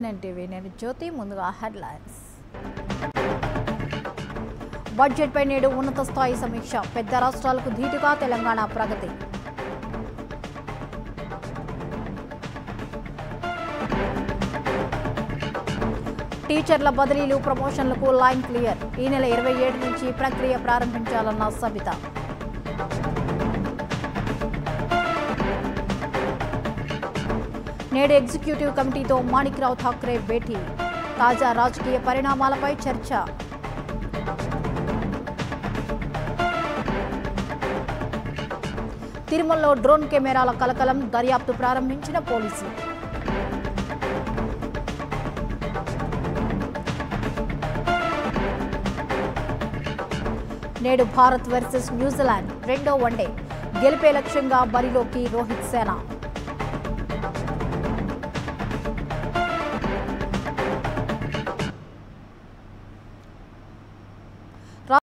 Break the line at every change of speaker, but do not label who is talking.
TV నేను జ్యోతి ముందుగా headlines బడ్జెట్పై నేడు ఉన్నత స్థాయి సమీక్ష పెద్ద రాష్ట్రాలకు ధీటుగా తెలంగాణ ప్రగతి టీచర్ల బదిలీలు ప్రమోషన్లకు లైన్ క్లియర్ ఈ నెల ఇరవై ఏడు నుంచి ప్రక్రియ ప్రారంభించాలన్న సబిత నేడు ఎగ్జిక్యూటివ్ కమిటీతో మాణిక్రావు ఠాక్రే భేటీ తాజా రాజకీయ పరిణామాలపై చర్చ తిరుమలలో డ్రోన్ కెమెరాల కలకలం దర్యాప్తు ప్రారంభించిన పోలీసులు నేడు భారత్ వర్సెస్ న్యూజిలాండ్ రెండో వన్డే గెలిపే లక్ష్యంగా బరిలోకి రోహిత్ సేన